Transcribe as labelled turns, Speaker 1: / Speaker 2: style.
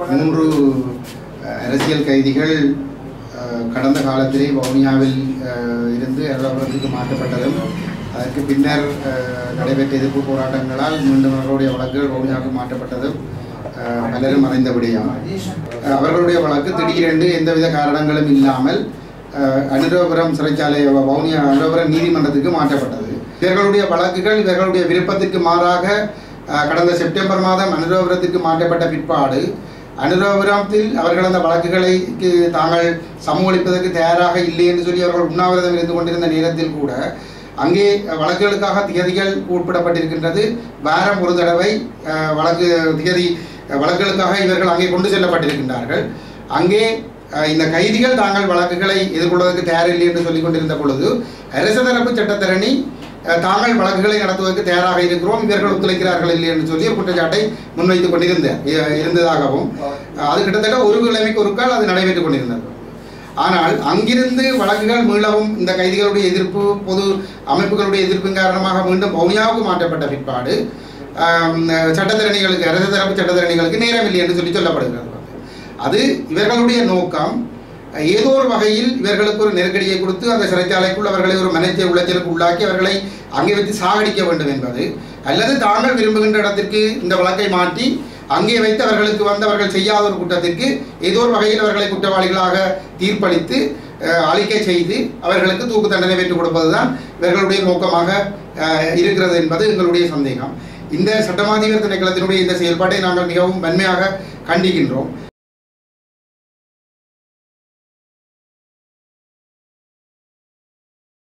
Speaker 1: மூன்று அஹ், அரசியல் கைதிகள் அஹ், கடந்த காலத்திலே வவுனியாவில் அஹ், இருந்து எர்ணாகுளத்துக்கு மாற்றப்பட்டதும் அதற்கு பின்னர் அஹ், நடைபெற்ற எதிர்ப்பு போராட்டங்களால் மீண்டும் அவர்களுடைய வழக்குகள் வவுனியாவுக்கு மாற்றப்பட்டதும் அஹ், பலரும் அறிந்தபடியாம் அஹ், அவர்களுடைய வழக்கு திடீரென்று எந்தவித காரணங்களும் இல்லாமல் அஹ், அனுராபுரம் சிறைச்சாலை வ- வவுனியா அனுராபுரம் நீதிமன்றத்துக்கு மாற்றப்பட்டது இவர்களுடைய வழக்குகள் இவர்களுடைய விருப்பத்திற்கு மாறாக அஹ், கடந்த செப்டம்பர் மாதம் அனுராபுரத்திற்கு மாற்றப்பட்ட பிற்பாடு அனுராபுரத்தில் அவர்கள் அந்த வழக்குகளுக்கு தாங்கள் சமூகளிப்பதற்கு தயாராக இல்லை என்று சொல்லி அவர்கள் உண்ணாவிரதம் இருந்து கொண்டிருந்த நேரத்தில் கூட அங்கே வழக்குகளுக்காக திகதிகள் உட்படப்பட்டிருக்கின்றது வாரம் ஒரு தடவை அஹ், வழக்கு திகதி அஹ், வழக்குகளுக்காக இவர்கள் அங்கே கொண்டு செல்லப்பட்டிருக்கின்றார்கள் அங்கே அஹ், இந்த கைதிகள் தாங்கள் வழக்குகளை எதிர்கொள்வதற்கு தயாரில்லை என்று சொல்லிக் கொண்டிருந்த பொழுது அரசு தரப்பு சட்டத்தரணி அஹ், தாங்கள் வழக்குகளை நடத்துவதற்கு தயாராக இருக்கிறோம் இவர்கள் ஒத்துழைக்கிறார்கள் இல்லை என்று சொல்லி ஒரு குற்றச்சாட்டை முன்வைத்துக் கொண்டிருந்த இ- இருந்ததாகவும் அஹ், அது கிட்டத்தட்ட ஒரு கிழமைக்கு ஒரு கால் அது நடைபெற்றுக் கொண்டிருந்தது ஆனால் அங்கிருந்து வழக்குகள் மீளவும் இந்த கைதிகளுடைய எதிர்ப்பு பொது அமைப்புகளுடைய எதிர்ப்பின் காரணமாக மீண்டும் வவுனியாவுக்கு மாற்றப்பட்ட பிற்பாடு ஆம், சட்டத்தரணிகளுக்கு அரசு தரப்பு சட்டத்தரணிகளுக்கு நேரமில்லை என்று சொல்லி சொல்லப்படுகிறது அது இவர்களுடைய நோக்கம் ஏதோ ஒரு வகையில் இவர்களுக்கு ஒரு நெருக்கடியை கொடுத்து அந்த சிறைச்சாலைக்குள் அவர்களை ஒரு மனத்தை உளைச்சலுக்கு உள்ளாக்கி அவர்களை அங்கே வைத்து சாகடிக்க வேண்டும் என்பது அல்லது தாங்கள் விரும்புகின்ற இடத்திற்கு இந்த வழக்கை மாற்றி அங்கே வைத்து அவர்களுக்கு வந்து அவர்கள் செய்யாத ஒரு குற்றத்திற்கு ஏதோ ஒரு வகையில் அவர்களை குற்றவாளிகளாக தீர்ப்பளித்து அஹ், அழிக்க செய்து அவர்களுக்கு தூக்கு தண்டனை பெற்றுக் கொடுப்பதுதான் இவர்களுடைய நோக்கமாக அஹ், இருக்கிறது என்பது எங்களுடைய சந்தேகம் இந்த சட்டமாதிபர் திணைக்களத்தினுடைய இந்த செயல்பாட்டை நாங்கள் மிகவும் வன்மையாக கண்டிக்கின்றோம்